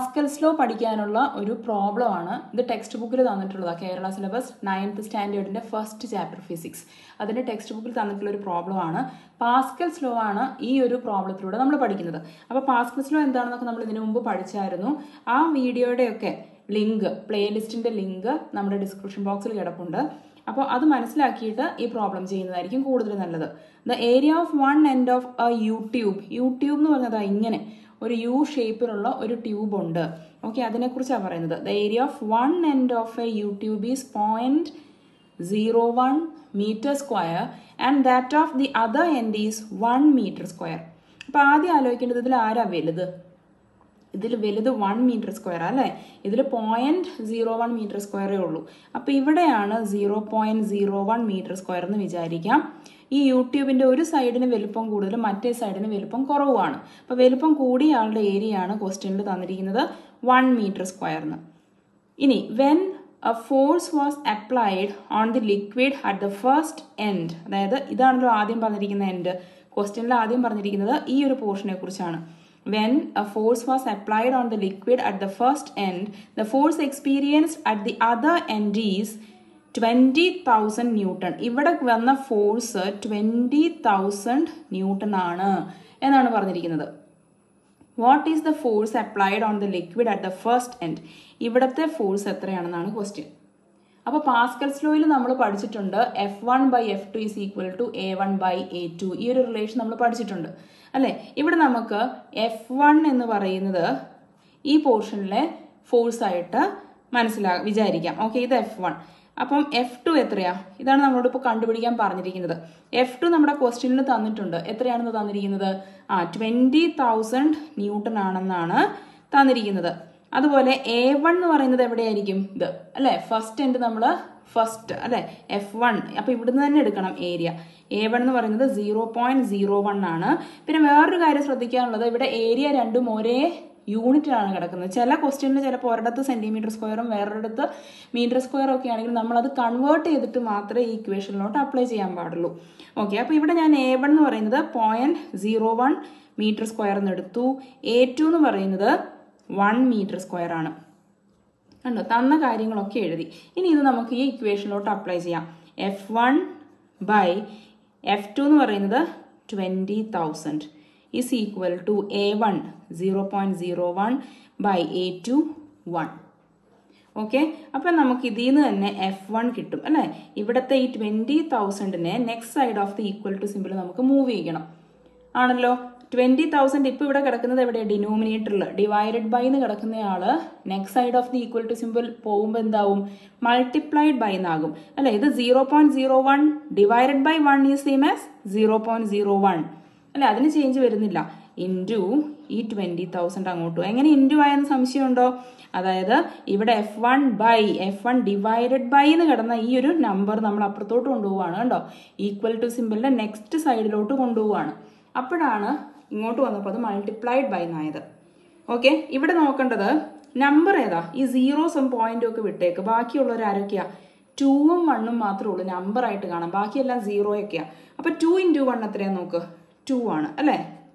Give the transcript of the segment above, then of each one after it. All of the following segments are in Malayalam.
പാസ്കൽസ് ലോ പഠിക്കാനുള്ള ഒരു പ്രോബ്ലം ആണ് ഇത് ടെക്സ്റ്റ് ബുക്കിൽ തന്നിട്ടുള്ളതാണ് കേരള സിലബസ് നയൻത്ത് സ്റ്റാൻഡേർഡിന്റെ ഫസ്റ്റ് ചാപ്റ്റർ ഫിസിക്സ് അതിന്റെ ടെക്സ്റ്റ് ബുക്കിൽ തന്നിട്ടുള്ള ഒരു പ്രോബ്ലം ആണ് പാസ്കൽസ് ലോ ആണ് ഈ ഒരു പ്രോബ്ലത്തിലൂടെ നമ്മൾ പഠിക്കുന്നത് അപ്പോൾ പാസ്കൽസ് ലോ എന്താണെന്നൊക്കെ നമ്മൾ ഇതിനു മുമ്പ് പഠിച്ചായിരുന്നു ആ വീഡിയോയുടെയൊക്കെ ലിങ്ക് പ്ലേലിസ്റ്റിന്റെ ലിങ്ക് നമ്മുടെ ഡിസ്ക്രിപ്ഷൻ ബോക്സിൽ കിടപ്പുണ്ട് അപ്പോൾ അത് മനസ്സിലാക്കിയിട്ട് ഈ പ്രോബ്ലം ചെയ്യുന്നതായിരിക്കും കൂടുതൽ നല്ലത് the area of one end of a U tube U tube എന്ന് പറഞ്ഞത് ഇങ്ങനെ ഒരു യു ഷേപ്പിലുള്ള ഒരു ട്യൂബ് ഉണ്ട് ഓക്കെ അതിനെക്കുറിച്ചാണ് പറയുന്നത് the area of one end of a U tube is point zero one metre square and that of the other end is one metre square അപ്പോൾ ആദ്യം ആലോചിക്കേണ്ടത് ഇതിൽ ആരാ വലുത് ഇതിൽ വലുത് വൺ മീറ്റർ സ്ക്വയർ അല്ലേ ഇതിൽ പോയിന്റ് സീറോ വൺ മീറ്റർ സ്ക്വയറേ ഉള്ളൂ അപ്പോൾ ഇവിടെയാണ് zero point zero one metre square എന്ന് വിചാരിക്കാം ഈ യൂട്യൂബിന്റെ ഒരു സൈഡിന് വലുപ്പം കൂടുതലും മറ്റേ സൈഡിന് വലുപ്പം കുറവുമാണ് അപ്പോൾ വലുപ്പം കൂടിയ ആളുടെ ഏരിയ ആണ് ക്വസ്റ്റ്യനിൽ തന്നിരിക്കുന്നത് വൺ മീറ്റർ സ്ക്വയറിന് ഇനി when a force was applied on the liquid at the first end അതായത് ഇതാണല്ലോ ആദ്യം പറഞ്ഞിരിക്കുന്ന എൻഡ് ക്വസ്റ്റ്യനിൽ ആദ്യം പറഞ്ഞിരിക്കുന്നത് ഈ ഒരു പോർഷനെ കുറിച്ചാണ് when a force was applied on the liquid at the first end, the force experienced at the other end is twenty thousand newton ഇവിടെ വന്ന ഫോഴ്സ് ട്വൻറ്റി തൗസൻഡ് ന്യൂട്ടൺ ആണ് എന്നാണ് പറഞ്ഞിരിക്കുന്നത് what is the force applied on the liquid at the first end ഇവിടുത്തെ ഫോഴ്സ് എത്രയാണെന്നാണ് ക്വസ്റ്റ്യൻ അപ്പോൾ പാസ്കൽസ് ലോയിൽ നമ്മൾ പഠിച്ചിട്ടുണ്ട് F one by F two is equal to A one by A two ഈ ഒരു റിലേഷൻ നമ്മൾ പഠിച്ചിട്ടുണ്ട് അല്ലേ ഇവിടെ നമുക്ക് എഫ് വൺ എന്ന് പറയുന്നത് ഈ പോർഷനിലെ ഫോഴ്സ് ആയിട്ട് മനസ്സിലാ വിചാരിക്കാം ഓക്കെ ഇത് എഫ് വൺ അപ്പം എഫ് ടു എത്രയാ ഇതാണ് നമ്മളോട് ഇപ്പോൾ കണ്ടുപിടിക്കാൻ പറഞ്ഞിരിക്കുന്നത് എഫ് ടു നമ്മുടെ ക്വസ്റ്റ്യനിൽ തന്നിട്ടുണ്ട് എത്രയാണെന്ന് തന്നിരിക്കുന്നത് ആ ട്വൻറ്റി തൗസൻഡ് ന്യൂട്ടൺ ആണെന്നാണ് തന്നിരിക്കുന്നത് അതുപോലെ എ വൺ എന്ന് പറയുന്നത് എവിടെയായിരിക്കും ഇത് അല്ലേ ഫസ്റ്റ് എൻഡ് നമ്മൾ ഫസ്റ്റ് അല്ലേ എഫ് വൺ അപ്പോൾ ഇവിടുന്ന് തന്നെ എടുക്കണം ഏരിയ എ വൺ എന്ന് പറയുന്നത് സീറോ പോയിന്റ് സീറോ വൺ ആണ് പിന്നെ വേറൊരു കാര്യം ശ്രദ്ധിക്കാനുള്ളത് ഇവിടെ ഏരിയ രണ്ടും ഒരേ യൂണിറ്റിലാണ് കിടക്കുന്നത് ചില ക്വസ്റ്റ്യനിൽ ചിലപ്പോൾ ഒരിടത്ത് സെന്റിമീറ്റർ സ്ക്വയറും വേറൊരിടത്ത് മീറ്റർ സ്ക്വയറും ഒക്കെ ആണെങ്കിൽ നമ്മളത് കൺവേർട്ട് ചെയ്തിട്ട് മാത്രമേ ഈ ഇക്വേഷനിലോട്ട് അപ്ലൈ ചെയ്യാൻ പാടുള്ളൂ ഓക്കെ അപ്പോൾ ഇവിടെ ഞാൻ എ വൺ എന്ന് പറയുന്നത് point zero one metre square എന്ന് എടുത്തു എ ടു എന്ന് പറയുന്നത് വൺ മീറ്റർ സ്ക്വയർ ആണ് കണ്ടോ തന്ന കാര്യങ്ങളൊക്കെ എഴുതി ഇനി ഇത് നമുക്ക് ഈ ഇക്വേഷനിലോട്ട് അപ്ലൈ ചെയ്യാം F one by F two എന്ന് പറയുന്നത് twenty thousand is equal to A one zero point zero one by A two one okay അപ്പം നമുക്ക് ഇതിൽ നിന്ന് തന്നെ എഫ് വൺ കിട്ടും അല്ലേ ഇവിടുത്തെ ഈ ട്വൻറ്റി തൗസൻഡിനെ next side of the equal to symbol നമുക്ക് മൂവ് ചെയ്യണം ആണല്ലോ ട്വൻറ്റി തൗസൻഡ് ഇപ്പോൾ ഇവിടെ കിടക്കുന്നത് എവിടെ ഡിനോമിനേറ്ററിൽ ഡിവൈഡഡ് ബൈ എന്ന് കിടക്കുന്ന ആള് next side of the equal to symbol പോകുമ്പോൾ എന്താവും മൾട്ടിപ്ലൈഡ് ബൈ എന്നാകും അല്ലെ ഇത് zero point zero one divided by one is same as zero point zero one അല്ലെ അതിന് ചേഞ്ച് വരുന്നില്ല ഇൻറ്റു ഈ ട്വൻറ്റി തൗസൻഡ് അങ്ങോട്ടും എങ്ങനെ ഇൻറ്റു ആയെന്ന് സംശയമുണ്ടോ അതായത് ഇവിടെ F one by F one divided by എന്ന് കിടന്ന ഈ ഒരു നമ്പർ നമ്മൾ അപ്പുറത്തോട്ട് കൊണ്ടുപോവാണ് കണ്ടോ ഈക്വൽ ടു സിമ്പിളിന്റെ നെക്സ്റ്റ് സൈഡിലോട്ട് കൊണ്ടുപോവാണ് അപ്പോഴാണ് ഇങ്ങോട്ട് വന്നപ്പോൾ അത് മൾട്ടിപ്ലൈഡ് ബൈ എന്നായത് ഓക്കെ ഇവിടെ നോക്കേണ്ടത് നമ്പർ ഏതാ ഈ സീറോസും പോയിന്റും ഒക്കെ വിട്ടേക്ക് ബാക്കിയുള്ളവർ ആരൊക്കെയാ ടൂവും വണ്ണും മാത്രമേ ഉള്ളൂ നമ്പർ ആയിട്ട് കാണാം ബാക്കിയെല്ലാം സീറോയൊക്കെയാ അപ്പൊ ടു ഇൻറ്റു വൺ എത്രയാ നോക്ക് ടു ആണ് അല്ലേ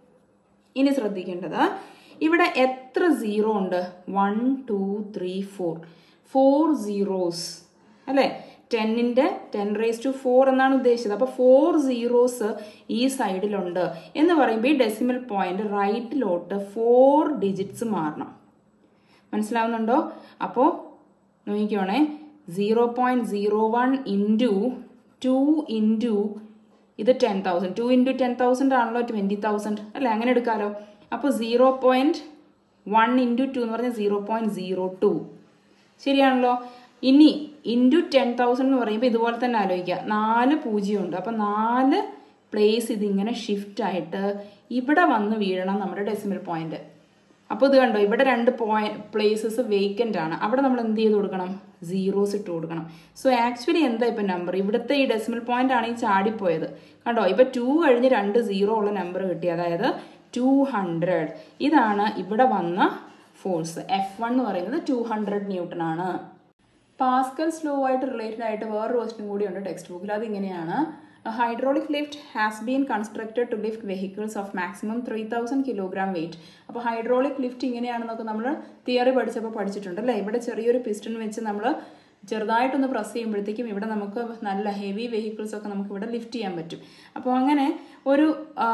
ഇനി ശ്രദ്ധിക്കേണ്ടത് ഇവിടെ എത്ര സീറോ ഉണ്ട് one two three four four zeros അല്ലേ ടെന്നിൻ്റെ ടെൻ റേസ് ടു ഫോർ എന്നാണ് ഉദ്ദേശിച്ചത് അപ്പോൾ ഫോർ സീറോസ് ഈ സൈഡിലുണ്ട് എന്ന് പറയുമ്പോൾ ഈ ഡെസിമൽ പോയിന്റ് റൈറ്റിലോട്ട് ഫോർ ഡിജിറ്റ്സ് മാറണം മനസ്സിലാവുന്നുണ്ടോ അപ്പോൾ നോക്കിക്കോണേ zero point zero one into two into ഇത് ten thousand two into ten thousand ആണല്ലോ ട്വൻറ്റി തൗസൻഡ് അല്ലേ അങ്ങനെ എടുക്കാമല്ലോ അപ്പോൾ zero point one into two എന്ന് പറഞ്ഞാൽ സീറോ പോയിന്റ് സീറോ ടു ശരിയാണല്ലോ ഇനി ഇൻറ്റു ടെൻ തൗസൻഡ് എന്ന് പറയുമ്പോൾ ഇതുപോലെ തന്നെ ആലോചിക്കുക നാല് പൂജ്യമുണ്ട് അപ്പം നാല് പ്ലേസ് ഇതിങ്ങനെ ഷിഫ്റ്റ് ആയിട്ട് ഇവിടെ വന്ന് വീഴണം നമ്മുടെ ഡെസിമൽ പോയിന്റ് അപ്പോൾ ഇത് കണ്ടോ ഇവിടെ രണ്ട് പോയി പ്ലേസസ് വേക്കൻ്റ് ആണ് അവിടെ നമ്മൾ എന്ത് ചെയ്ത് കൊടുക്കണം സീറോസ് ഇട്ട് കൊടുക്കണം സോ ആക്ച്വലി എന്താ ഇപ്പം നമ്പർ ഇവിടുത്തെ ഈ ഡെസിമൽ പോയിന്റ് ആണ് ഈ ചാടിപ്പോയത് കണ്ടോ ഇപ്പം ടു കഴിഞ്ഞ് രണ്ട് സീറോ ഉള്ള നമ്പർ കിട്ടി അതായത് ടു ഹൺഡ്രഡ് ഇതാണ് ഇവിടെ വന്ന ഫോഴ്സ് എഫ് വൺ എന്ന് പറയുന്നത് ടു ഹൺഡ്രഡ് ന്യൂട്ടൺ ആണ് പാസ്കൽ സ്ലോ ആയിട്ട് റിലേറ്റഡ് ആയിട്ട് വേറൊരു ക്വസ്റ്റ്യൻ കൂടി ഉണ്ട് ടെക്സ്റ്റ് ബുക്കിൽ അതിങ്ങനെയാണ് hydraulic lift has been constructed to lift vehicles of maximum three thousand kilogram weight അപ്പോൾ ഹൈഡ്രോളിക് ലിഫ്റ്റ് ഇങ്ങനെയാണെന്നൊക്കെ നമ്മൾ തിയറി പഠിച്ചപ്പോൾ പഠിച്ചിട്ടുണ്ട് അല്ലേ ഇവിടെ ചെറിയൊരു പിസ്റ്റൺ വെച്ച് നമ്മൾ ചെറുതായിട്ടൊന്ന് പ്രസ് ചെയ്യുമ്പോഴത്തേക്കും ഇവിടെ നമുക്ക് നല്ല ഹെവി വെഹിക്കിൾസ് ഒക്കെ നമുക്ക് ഇവിടെ ലിഫ്റ്റ് ചെയ്യാൻ പറ്റും അപ്പോൾ അങ്ങനെ ഒരു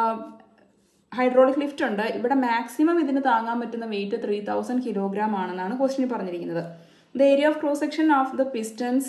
ഹൈഡ്രോളിക് ലിഫ്റ്റ് ഉണ്ട് ഇവിടെ മാക്സിമം ഇതിന് താങ്ങാൻ പറ്റുന്ന വെയിറ്റ് ത്രീ തൗസൻഡ് കിലോഗ്രാം ആണെന്നാണ് ക്വസ്റ്റിനിൽ പറഞ്ഞിരിക്കുന്നത് the area of cross section of the pistons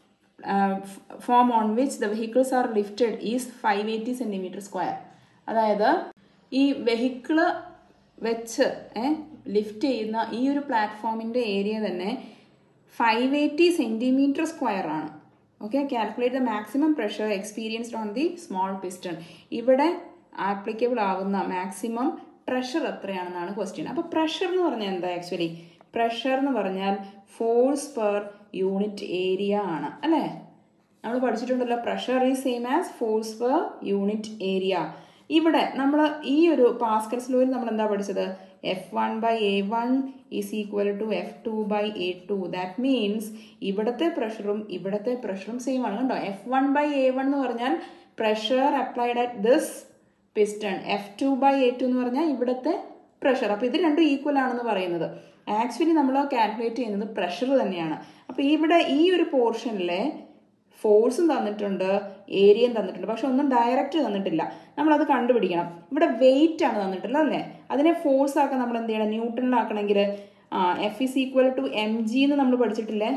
form on which the vehicles are lifted is five eighty centimetre square അതായത് ഈ വെഹിക്കിള് വെച്ച് ലിഫ്റ്റ് ചെയ്യുന്ന ഈ ഒരു പ്ലാറ്റ്ഫോമിൻ്റെ ഏരിയ തന്നെ ഫൈവ് എയ്റ്റി സെൻറ്റിമീറ്റർ സ്ക്വയർ ആണ് okay calculate the maximum pressure experienced on the small piston ഇവിടെ ആപ്ലിക്കബിൾ ആകുന്ന മാക്സിമം പ്രഷർ എത്രയാണെന്നാണ് ക്വസ്റ്റ്യൻ അപ്പോൾ പ്രഷർ എന്ന് പറഞ്ഞാൽ എന്താ ആക്ച്വലി പ്രഷർ എന്ന് പറഞ്ഞാൽ ഫോഴ്സ് പെർ യൂണിറ്റ് ഏരിയ ആണ് അല്ലേ നമ്മൾ പഠിച്ചിട്ടുണ്ടല്ലോ pressure is same as force per unit area ഇവിടെ നമ്മൾ ഈ ഒരു പാസ്കൽസ് ലോയിൽ നമ്മൾ എന്താ പഠിച്ചത് F one by A one is equal to F two by A two that means ഇവിടുത്തെ പ്രഷറും ഇവിടുത്തെ പ്രഷറും സെയിം ആണ് കണ്ടോ F one by A one എന്ന് പറഞ്ഞാൽ pressure applied at this piston F two by A two എന്ന് പറഞ്ഞാൽ ഇവിടുത്തെ പ്രഷർ അപ്പോൾ ഇത് രണ്ടും ഈക്വൽ ആണെന്ന് പറയുന്നത് ആക്ച്വലി നമ്മൾ കാൽക്കുലേറ്റ് ചെയ്യുന്നത് പ്രഷർ തന്നെയാണ് അപ്പോൾ ഇവിടെ ഈ ഒരു പോർഷനിലെ ഫോഴ്സും തന്നിട്ടുണ്ട് ഏരിയയും തന്നിട്ടുണ്ട് പക്ഷെ ഒന്നും ഡയറക്റ്റ് തന്നിട്ടില്ല നമ്മളത് കണ്ടുപിടിക്കണം ഇവിടെ വെയിറ്റ് ആണ് തന്നിട്ടുള്ളത് അല്ലേ അതിനെ ഫോഴ്സ് ആക്കാൻ നമ്മൾ എന്ത് ചെയ്യണം ന്യൂട്ടണിലാക്കണമെങ്കിൽ F is equal to M G എന്ന് നമ്മൾ പഠിച്ചിട്ടില്ലേ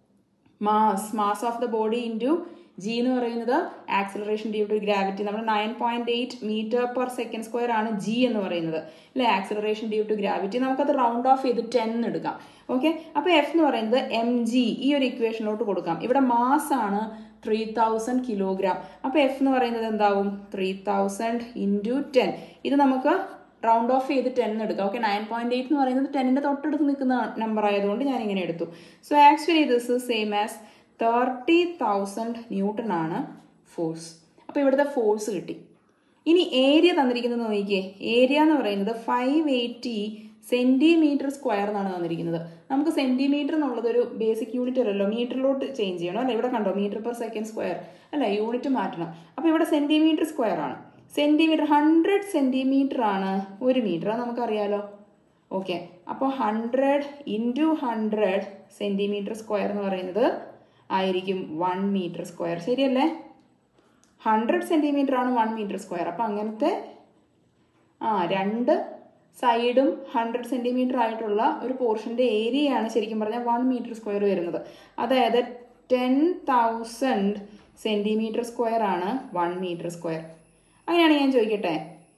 mass mass of the body into G എന്ന് പറയുന്നത് ആക്സിലറേഷൻ ഡ്യൂ ടു ഗ്രാവിറ്റി നമ്മൾ nine point eight metre per second square ആണ് ജി എന്ന് പറയുന്നത് അല്ലെ ആക്സിലറേഷൻ ഡ്യൂ ടു ഗ്രാവിറ്റി നമുക്കത് റൗണ്ട് ഓഫ് ചെയ്ത് ടെൻ എടുക്കാം ഓക്കെ അപ്പോൾ എഫ് എന്ന് പറയുന്നത് എം ജി ഈ ഒരു ഇക്വേഷനിലോട്ട് കൊടുക്കാം ഇവിടെ മാസ് ആണ് ത്രീ തൗസൻഡ് കിലോഗ്രാം അപ്പോൾ എഫ് എന്ന് പറയുന്നത് എന്താവും ത്രീ തൗസൻഡ് ഇൻറ്റു ടെൻ ഇത് നമുക്ക് റൗണ്ട് ഓഫ് ചെയ്ത് ടെൻ എടുക്കാം ഓക്കെ നയൻ പോയിന്റ് എയ്റ്റ് എന്ന് പറയുന്നത് ടെന്നിൻ്റെ തൊട്ടടുത്ത് നിൽക്കുന്ന നമ്പർ ആയതുകൊണ്ട് ഞാൻ ഇങ്ങനെ എടുത്തു so actually this is same as thirty thousand newton ആണ് ഫോഴ്സ് അപ്പോൾ ഇവിടുത്തെ ഫോഴ്സ് കിട്ടി ഇനി ഏരിയ തന്നിരിക്കുന്നത് നോക്കിയേ ഏരിയ എന്ന് പറയുന്നത് ഫൈവ് എയ്റ്റി സെന്റിമീറ്റർ സ്ക്വയർ എന്നാണ് തന്നിരിക്കുന്നത് നമുക്ക് സെന്റിമീറ്റർ എന്നുള്ളത് ഒരു ബേസിക് യൂണിറ്റ് അല്ലല്ലോ മീറ്ററിലോട്ട് ചേഞ്ച് ചെയ്യണം അല്ലെ ഇവിടെ കണ്ടോ മീറ്റർ പെർ സെക്കൻഡ് സ്ക്വയർ അല്ല യൂണിറ്റ് മാറ്റണം അപ്പോൾ ഇവിടെ സെന്റിമീറ്റർ സ്ക്വയർ ആണ് സെന്റിമീറ്റർ ഹൺഡ്രഡ് സെന്റിമീറ്റർ ആണ് ഒരു മീറ്റർ അത് നമുക്കറിയാലോ ഓക്കെ അപ്പോൾ hundred into hundred centimetre square എന്ന് പറയുന്നത് ആയിരിക്കും വൺ മീറ്റർ സ്ക്വയർ ശരിയല്ലേ ഹൺഡ്രഡ് സെൻറ്റിമീറ്റർ ആണ് വൺ മീറ്റർ സ്ക്വയർ അപ്പം അങ്ങനത്തെ ആ രണ്ട് സൈഡും ഹൺഡ്രഡ് സെൻറ്റിമീറ്റർ ആയിട്ടുള്ള ഒരു പോർഷൻ്റെ ഏരിയയാണ് ശരിക്കും പറഞ്ഞാൽ വൺ മീറ്റർ സ്ക്വയർ വരുന്നത് അതായത് ടെൻ തൗസൻഡ് സെൻറ്റിമീറ്റർ സ്ക്വയർ ആണ് വൺ മീറ്റർ സ്ക്വയർ അങ്ങനെയാണ് ഞാൻ ചോദിക്കട്ടെ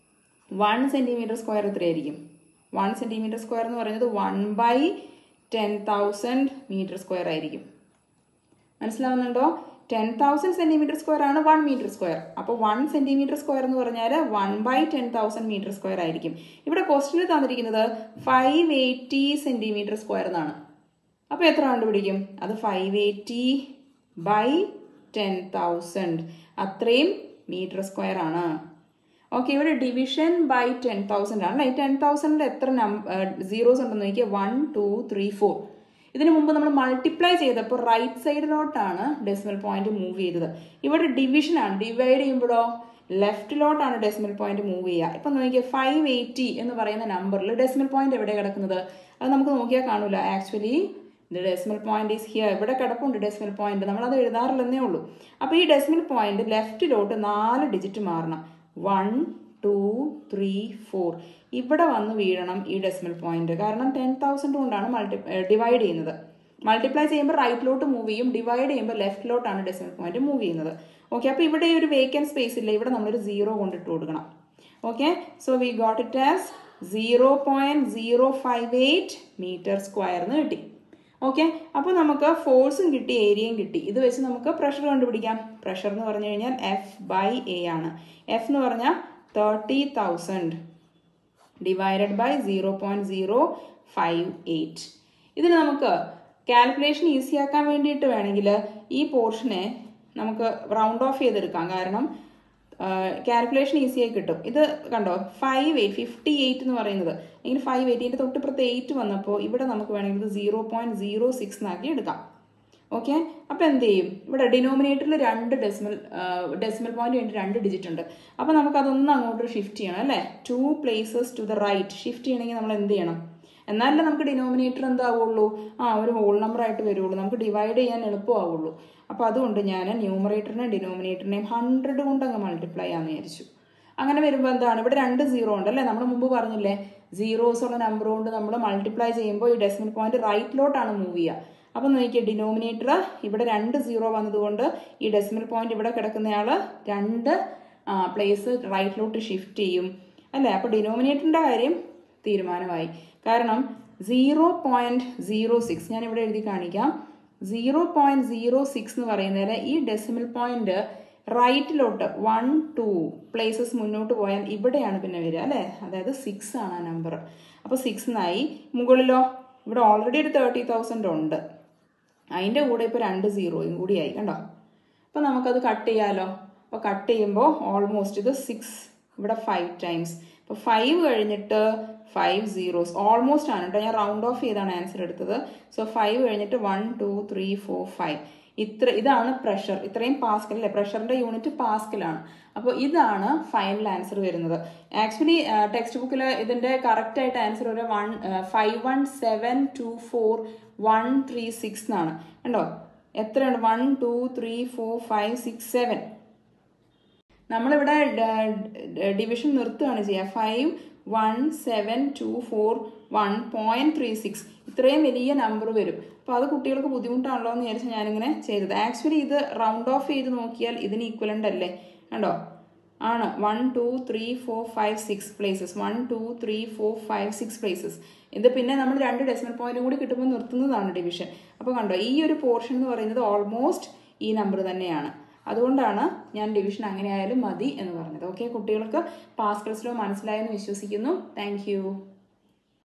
വൺ സെൻറ്റിമീറ്റർ സ്ക്വയർ എത്രയായിരിക്കും വൺ സെൻറ്റിമീറ്റർ സ്ക്വയർ എന്ന് പറയുന്നത് one by ten thousand metre square ആയിരിക്കും മനസ്സിലാവുന്നുണ്ടോ ടെൻ തൗസൻഡ് സെന്റിമീറ്റർ സ്ക്വയർ ആണ് വൺ മീറ്റർ സ്ക്വയർ അപ്പോൾ വൺ സെന്റിമീറ്റർ സ്ക്വയർ എന്ന് പറഞ്ഞാൽ one by ten thousand metre square ആയിരിക്കും ഇവിടെ ക്വസ്റ്റിന് തന്നിരിക്കുന്നത് ഫൈവ് എയ്റ്റി സെന്റിമീറ്റർ സ്ക്വയർ എന്നാണ് അപ്പോൾ എത്ര കണ്ടുപിടിക്കും അത് five eighty by ten thousand അത്രയും മീറ്റർ സ്ക്വയർ ആണ് ഓക്കെ ഇവിടെ ഡിവിഷൻ ബൈ ടെൻ തൗസൻഡ് ആണ് ഈ ടെൻ തൗസൻഡിൽ എത്ര നമ്പർ സീറോസ് ഉണ്ടെന്ന് നോക്കിയാൽ വൺ ടു ത്രീ ഫോർ ഇതിനു മുമ്പ് നമ്മൾ മൾട്ടിപ്ലൈ ചെയ്തപ്പോൾ റൈറ്റ് സൈഡിലോട്ടാണ് ഡെസിമൽ പോയിന്റ് മൂവ് ചെയ്തത് ഇവിടെ ഡിവിഷൻ ആണ് ഡിവൈഡ് ചെയ്യുമ്പോഴോ ലെഫ്റ്റിലോട്ടാണ് ഡെസിമൽ പോയിന്റ് മൂവ് ചെയ്യുക ഇപ്പം നോക്കിയാൽ ഫൈവ് എയ്റ്റി എന്ന് പറയുന്ന നമ്പറിൽ ഡെസിമൽ പോയിന്റ് എവിടെ കിടക്കുന്നത് അത് നമുക്ക് നോക്കിയാൽ കാണൂല actually the decimal point is here ഇവിടെ കിടപ്പുണ്ട് ഡെസിമൽ പോയിന്റ് നമ്മൾ അത് എഴുതാറില്ലെന്നേ ഉള്ളൂ അപ്പോൾ ഈ ഡെസിമൽ പോയിന്റ് ലെഫ്റ്റിലോട്ട് നാല് ഡിജിറ്റ് മാറണം വൺ ടു ത്രീ ഫോർ ഇവിടെ വന്ന് വീഴണം ഈ ഡെസിമൽ പോയിന്റ് കാരണം ടെൻ തൗസൻഡ് കൊണ്ടാണ് മൾട്ടി ഡിവൈഡ് ചെയ്യുന്നത് മൾട്ടിപ്ലൈ ചെയ്യുമ്പോൾ റൈറ്റിലോട്ട് മൂവ് ചെയ്യും ഡിവൈഡ് ചെയ്യുമ്പോൾ ലെഫ്റ്റിലോട്ടാണ് ഡെസിമൽ പോയിന്റ് മൂവ് ചെയ്യുന്നത് ഓക്കെ അപ്പോൾ ഇവിടെ ഒരു വേക്കൻറ്റ് സ്പേസ് ഇല്ല ഇവിടെ നമ്മളൊരു സീറോ കൊണ്ടിട്ട് കൊടുക്കണം okay so we got it as zero point zero five eight metre square എന്ന് കിട്ടി ഓക്കെ അപ്പോൾ നമുക്ക് ഫോഴ്സും കിട്ടി ഏരിയയും കിട്ടി ഇത് വെച്ച് നമുക്ക് പ്രഷർ കണ്ടുപിടിക്കാം പ്രഷർ എന്ന് പറഞ്ഞു കഴിഞ്ഞാൽ എഫ് ബൈ എ ആണ് എഫ് എന്ന് പറഞ്ഞാൽ thirty thousand divided by zero point zero five eight ഇതിന് നമുക്ക് കാൽക്കുലേഷൻ ഈസി ആക്കാൻ വേണ്ടിയിട്ട് വേണമെങ്കിൽ ഈ പോർഷനെ നമുക്ക് റൗണ്ട് ഓഫ് ചെയ്തെടുക്കാം കാരണം കാൽക്കുലേഷൻ ഈസി ആയി കിട്ടും ഇത് കണ്ടോ ഫൈവ് എയ്റ്റ് ഫിഫ്റ്റി എയ്റ്റ് എന്ന് പറയുന്നത് ഇങ്ങനെ ഫൈവ് എയ്റ്റ് ഇതിൻ്റെ തൊട്ടിപ്പുറത്ത് എയ്റ്റ് വന്നപ്പോൾ ഇവിടെ നമുക്ക് വേണമെങ്കിൽ ഇത് സീറോ പോയിന്റ് സീറോ സിക്സ് എന്നാക്കി എടുക്കാം ഓക്കെ അപ്പോൾ എന്ത് ചെയ്യും ഇവിടെ ഡിനോമിനേറ്ററിൽ രണ്ട് ഡെസിമൽ ഡെസിമൽ പോയിന്റ് വേണ്ടി രണ്ട് ഡിജിറ്റ് ഉണ്ട് അപ്പോൾ നമുക്ക് അതൊന്ന് അങ്ങോട്ട് ഷിഫ്റ്റ് ചെയ്യണം അല്ലേ two places to the right shift ചെയ്യണമെങ്കിൽ നമ്മൾ എന്ത് ചെയ്യണം എന്നാലല്ലേ നമുക്ക് ഡിനോമിനേറ്റർ എന്താവുള്ളൂ ആ ഒരു ഹോൾ നമ്പർ ആയിട്ട് വരുള്ളൂ നമുക്ക് ഡിവൈഡ് ചെയ്യാൻ എളുപ്പമാവുള്ളൂ അപ്പോൾ അതുകൊണ്ട് ഞാൻ ന്യൂമറേറ്ററിനെയും ഡിനോമിനേറ്ററിനെയും ഹൺഡ്രഡ് കൊണ്ട് അങ്ങ് മൾട്ടിപ്ലൈ ആണെന്ന് വിചാരിച്ചു അങ്ങനെ വരുമ്പോൾ എന്താണ് ഇവിടെ രണ്ട് സീറോ ഉണ്ട് അല്ലേ നമ്മൾ മുമ്പ് പറഞ്ഞില്ലേ സീറോസ് ഉള്ള നമ്പർ കൊണ്ട് നമ്മൾ മൾട്ടിപ്ലൈ ചെയ്യുമ്പോൾ ഈ ഡെസിമൽ പോയിന്റ് റൈറ്റിലോട്ടാണ് മൂവ് ചെയ്യുക അപ്പം നോക്കിയ ഡിനോമിനേറ്റർ ഇവിടെ രണ്ട് സീറോ വന്നതുകൊണ്ട് ഈ ഡെസിമൽ പോയിന്റ് ഇവിടെ കിടക്കുന്നയാൾ രണ്ട് പ്ലേസ് റൈറ്റിലോട്ട് ഷിഫ്റ്റ് ചെയ്യും അല്ലേ അപ്പോൾ ഡിനോമിനേറ്ററിൻ്റെ കാര്യം തീരുമാനമായി കാരണം സീറോ പോയിന്റ് സീറോ സിക്സ് ഞാൻ ഇവിടെ എഴുതി കാണിക്കാം സീറോ പോയിന്റ് സീറോ സിക്സ് എന്ന് പറയുന്നതിൽ ഈ ഡെസിമൽ പോയിന്റ് റൈറ്റിലോട്ട് വൺ ടു പ്ലേസസ് മുന്നോട്ട് പോയാൽ ഇവിടെയാണ് പിന്നെ വരിക അല്ലേ അതായത് സിക്സ് ആണ് ആ നമ്പർ അപ്പോൾ സിക്സ് എന്നായി മുകളിലോ ഇവിടെ ഓൾറെഡി ഒരു തേർട്ടി തൗസൻഡ് ഉണ്ട് അതിൻ്റെ കൂടെ ഇപ്പോൾ രണ്ട് സീറോയും കൂടിയായി കണ്ടോ അപ്പോൾ നമുക്കത് കട്ട് ചെയ്യാലോ അപ്പോൾ കട്ട് ചെയ്യുമ്പോൾ ഓൾമോസ്റ്റ് ഇത് സിക്സ് ഇവിടെ ഫൈവ് ടൈംസ് അപ്പോൾ ഫൈവ് കഴിഞ്ഞിട്ട് ഫൈവ് സീറോസ് ഓൾമോസ്റ്റ് ആണ് കേട്ടോ ഞാൻ റൗണ്ട് ഓഫ് ചെയ്താണ് ആൻസർ എടുത്തത് സോ ഫൈവ് കഴിഞ്ഞിട്ട് one two three four five ഇത്ര ഇതാണ് പ്രഷർ ഇത്രയും പാസ്കൽ അല്ലേ പ്രഷറിന്റെ യൂണിറ്റ് പാസ്കലാണ് അപ്പോൾ ഇതാണ് ഫൈനൽ ആൻസർ വരുന്നത് ആക്ച്വലി ടെക്സ്റ്റ് ബുക്കിൽ ഇതിന്റെ കറക്റ്റ് ആയിട്ട് ആൻസർ ഒരു one five one seven two four one three six എന്നാണ് കണ്ടോ എത്രയുണ്ട് one two three four five six seven നമ്മളിവിടെ ഡിവിഷൻ നിർത്തുകയാണ് ചെയ്യുക five one seven two four one point three six ഇത്രയും വലിയ നമ്പർ വരും അപ്പോൾ അത് കുട്ടികൾക്ക് ബുദ്ധിമുട്ടാണല്ലോ എന്ന് വിചാരിച്ച് ഞാനിങ്ങനെ ചെയ്തത് ആക്ച്വലി ഇത് റൗണ്ട് ഓഫ് ചെയ്ത് നോക്കിയാൽ ഇതിന് ഈക്വലൻ്റ് അല്ലേ കണ്ടോ ആണ് one two three four five six places one two three four five six places ഇത് പിന്നെ നമ്മൾ രണ്ട് ഡെസിമൽ പോയിന്റും കൂടി കിട്ടുമ്പോൾ നിർത്തുന്നതാണ് ഡിവിഷൻ അപ്പോൾ കണ്ടോ ഈ ഒരു പോർഷൻ എന്ന് പറയുന്നത് ഓൾമോസ്റ്റ് ഈ നമ്പർ തന്നെയാണ് അതുകൊണ്ടാണ് ഞാൻ ഡിവിഷൻ അങ്ങനെ ആയാലും മതി എന്ന് പറഞ്ഞത് ഓക്കെ കുട്ടികൾക്ക് പാസ്കൽസ് ലോ മനസ്സിലായെന്ന് വിശ്വസിക്കുന്നു താങ്ക്